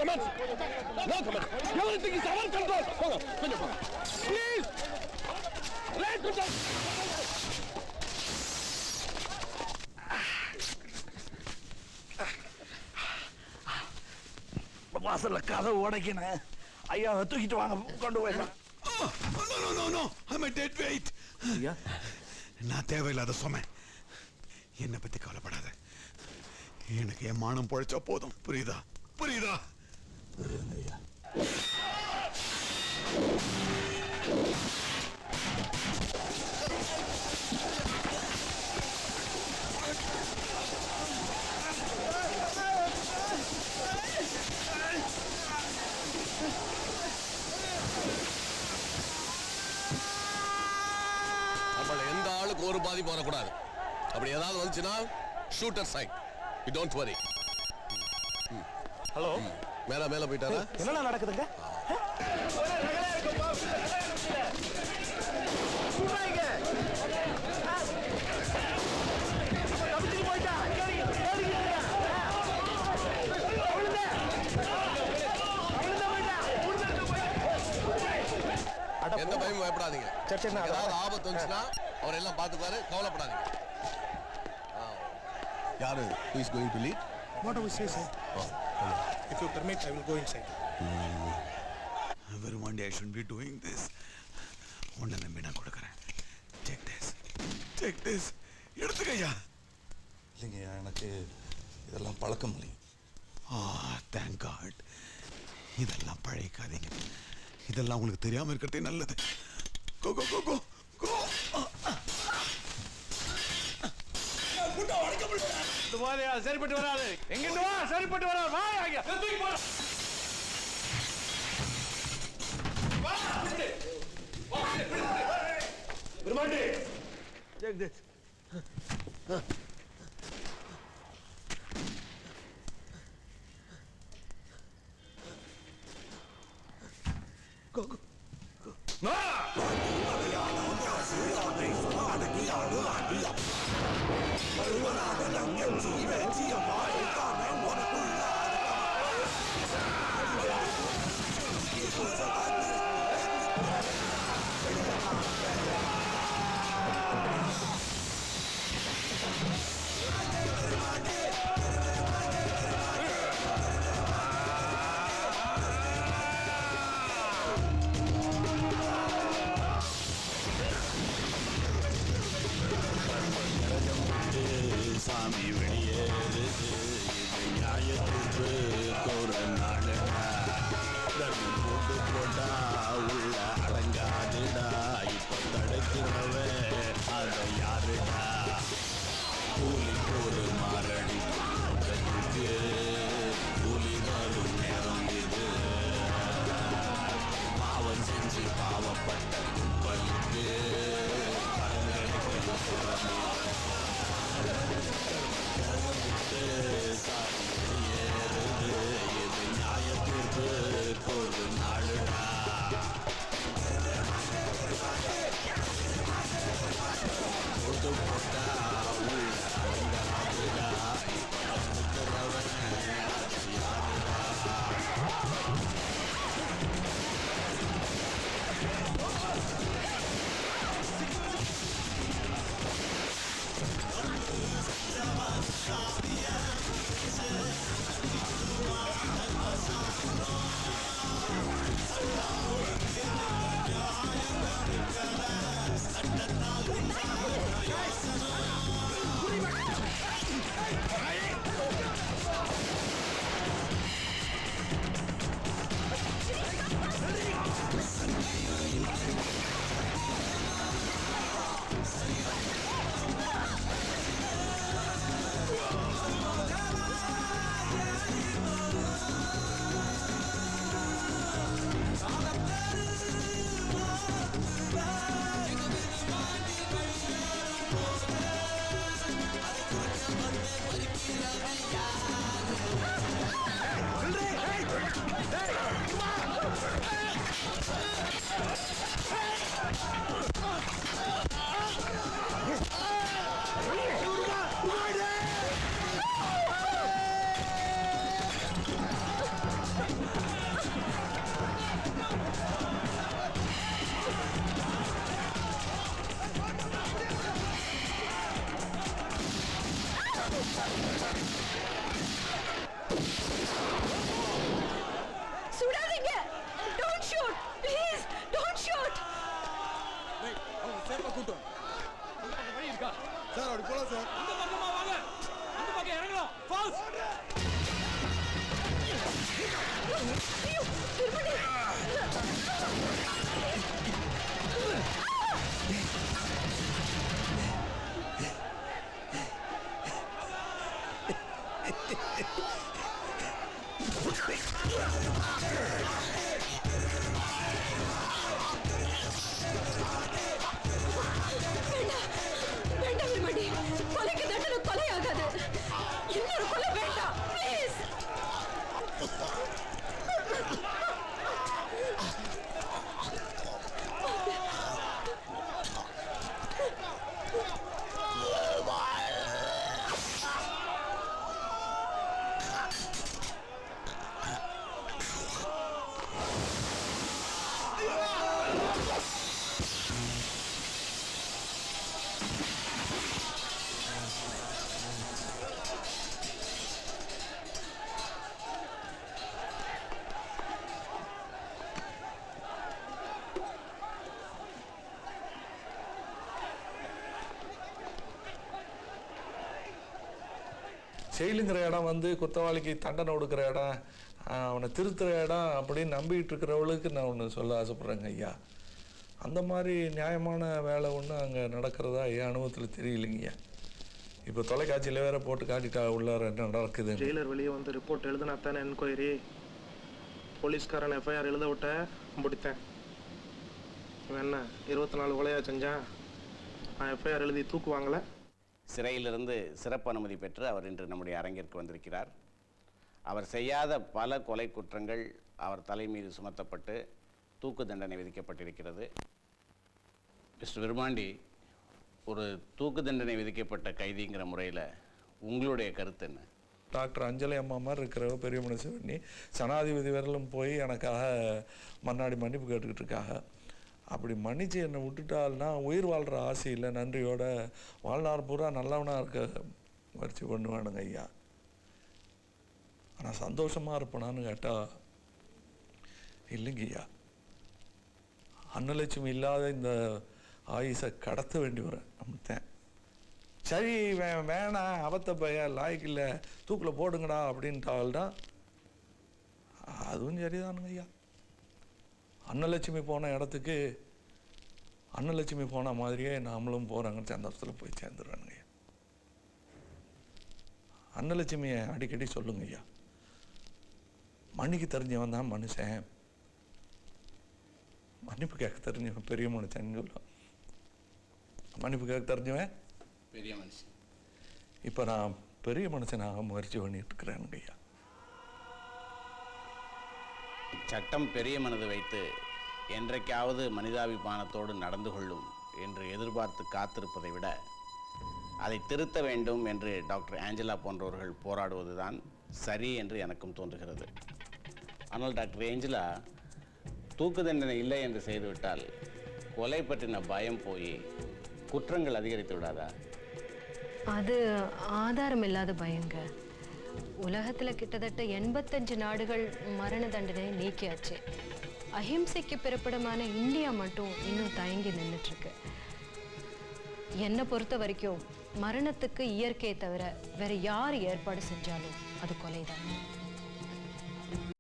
Comments no comments everything is our control போங்க கொஞ்சம் போங்க ப்ளீஸ் ரைட் கண்ட்ரோல் வாசல்ல கதவு உடைக்கணும் ஐயா தூக்கிட்டு வாங்க கொண்டு போயிடலாம் no no no no I'm dead wait ஐயா நான் தேவையில்லாத சொன்னேன் என்னை பத்தி கவலைப்படாத எனக்கு என் மானம் பொழைச்சா போதும் புரியுதா புரியுதா நம்மள எந்த ஆளுக்கு ஒரு பாதிப்பு வரக்கூடாது அப்படி ஏதாவது வந்துச்சுன்னா shooter side you don't worry hello மேல மேல போயிட்டாரா என்னடா நடக்குதுங்க எந்த பயமும் பயப்படாதீங்க சரி, சரி, நான் ஏதாவது அதை- ஆபத்து வந்துச்சுன்னா அவர் எல்லாம் பார்த்துப்பாரு கவலைப்படாதீங்க யாரு who is going to lead What do we say, sir? If you permit, I will go inside. வெறும் வண்டி I should be doing this உன்னை நம்பி நான் கொடுக்குறேன் டேக் திஸ் டேக் திஸ் எடுத்துக்கையா இல்லைங்க எனக்கு இதெல்லாம் பழக்கம் இல்லைங்க ஆ தேங்க் காட் இதெல்லாம் பழைக்காதீங்க இதெல்லாம் உங்களுக்கு தெரியாம இருக்கிறதே நல்லது கோ கோ கோ கோ கோ இது மாதிரி சரிப்பட்டு வராது எங்கிட்டு வா சரிப்பட்டு வராது வா ஐயா தூக்கி போடு Virumaandi Take this. Go, go, go. Ah! சாமி வெளியேறுது இது நியாயத்துக்கு ஒரு நாடுடா தர்மம் போட்டு போட்டா உள்ள அடங்காதுடா இப்ப தடுக்கிறவன் அத யாருடா கூலி ஒரு மாரடி கூட்டத்துக்கு கூலி வரும் நேரம் இது பாவம் செஞ்சு பாவப்பட்ட கும்பலுக்கு கண்களுக்கு சுரந்து ஏறுது இது நியாயத்திற்கு ஒரு நாளுடா அப்படி போலாம் சார் இந்த பக்கமா வாங்க அந்த பக்கம் இறங்கலாம் ஃபால்ஸ் வேண்டாம் விரும்படி கொலைக்கு தண்டனை கொலையாகாது இன்னொரு கொலை வேண்டாம் ப்ளீஸ் செயலுங்கிற இடம் வந்து குற்றவாளிக்கு தண்டனை கொடுக்குற இடம் ஆஹ் அவனை திருத்துற இடம் அப்படின்னு நம்பிக்கிட்டு இருக்கிறவளுக்கு நான் ஒன்று சொல்ல ஆசைப்பட்றேங்க ஐயா அந்த மாதிரி நியாயமான வேலை ஒன்று அங்கே நடக்கிறதா என் அனுபவத்தில் தெரியலைங்கய்யா இப்போ தொலைக்காட்சியில் வேற போட்டு காட்டிட்டா உள்ளார என்ன நடக்குதுன்னு ஜெயிலர் வெளியே வந்து ரிப்போர்ட் எழுதினா தானே என்கொயரி போலீஸ்காரன் எஃப்ஐஆர் எழுத விட்ட முடித்தேன் இவன் என்ன இருபத்தி நாலு கொலையா செஞ்சான் நான் எஃப்ஐஆர் எழுதி தூக்கு வாங்கலை சிறையிலிருந்து சிறப்பு அனுமதி பெற்று அவர் இன்று நம்முடைய அரங்கிற்கு வந்திருக்கிறார் அவர் செய்யாத பல கொலை குற்றங்கள் அவர் தலை மீது சுமத்தப்பட்டு தூக்கு தண்டனை விதிக்கப்பட்டிருக்கிறது மிஸ்டர் விருமாண்டி ஒரு தூக்கு தண்டனை விதிக்கப்பட்ட கைதிங்கிற முறையில் உங்களுடைய கருத்து என்ன டாக்டர் அஞ்சலி அம்மா மாதிரி இருக்கிறவ பெரிய மனுஷ பண்ணி சனாதிபதி வரலும் போய் எனக்காக மன்னாடி மன்னிப்பு கேட்டுக்கிட்டு இருக்காங்க அப்படி மன்னிச்சு என்னை விட்டுட்டால்னா உயிர் வாழ்கிற ஆசையில் நன்றியோட வாழ்நாள் பூரா நல்லவனாக இருக்க முயற்சி பண்ணுவானுங்க ஐயா ஆனால் சந்தோஷமாக இருப்பனான்னு கேட்டால் இல்லைங்க ஐயா அன்னலட்சுமி இல்லாத இந்த ஆயுசை கடத்த வேண்டி வரேன் அப்படித்தான் சரி வே வேணாம் அவத்த பையன் லாய்க்கு இல்லை தூக்கில் போடுங்கடா அப்படின்ட்டால்தான் அதுவும் சரிதானுங்க ஐயா அன்னலட்சுமி போன இடத்துக்கு அன்னலட்சுமி போன மாதிரியே நாமளும் போகிறாங்கன்னு சந்தோஷத்தில் போய் சேர்ந்துடுறானுங்க ஐயா அன்னலட்சுமியை அடிக்கடி சொல்லுங்க ஐயா மன்னிக்கு தெரிஞ்சவன் தான் மனுஷன் மன்னிப்பு கேட்க தெரிஞ்சவன் பெரிய மனுஷன் சொல்லுவான் மன்னிப்பு கேட்க தெரிஞ்சவன் பெரிய மனுஷன் இப்போ நான் பெரிய மனுஷனாக முயற்சி பண்ணிட்டு இருக்கிறேனுங்க ஐயா சட்டம் பெரிய மனது வைத்து என்றைக்காவது மனிதாபிமானத்தோடு நடந்து கொள்ளும் என்று எதிர்பார்த்து காத்திருப்பதை விட அதை திருத்த வேண்டும் என்று டாக்டர் ஆஞ்சலா போன்றவர்கள் போராடுவதுதான் சரி என்று எனக்கும் தோன்றுகிறது ஆனால் டாக்டர் ஏஞ்சலா தூக்கு தண்டனை இல்லை என்று செய்துவிட்டால் கொலை பற்றின பயம் போய் குற்றங்கள் அதிகரித்து விடாதா அது ஆதாரம் இல்லாத பயங்க உலகத்துல கிட்டத்தட்ட எண்பத்தஞ்சு நாடுகள் மரண தண்டனை நீக்கியாச்சு அஹிம்சைக்கு பிறப்பிடமான இந்தியா மட்டும் இன்னும் தயங்கி நின்றுட்டு இருக்கு என்னை பொறுத்த வரைக்கும் மரணத்துக்கு இயற்கையை தவிர வேற யார் ஏற்பாடு செஞ்சாலும் அது கொலைதான்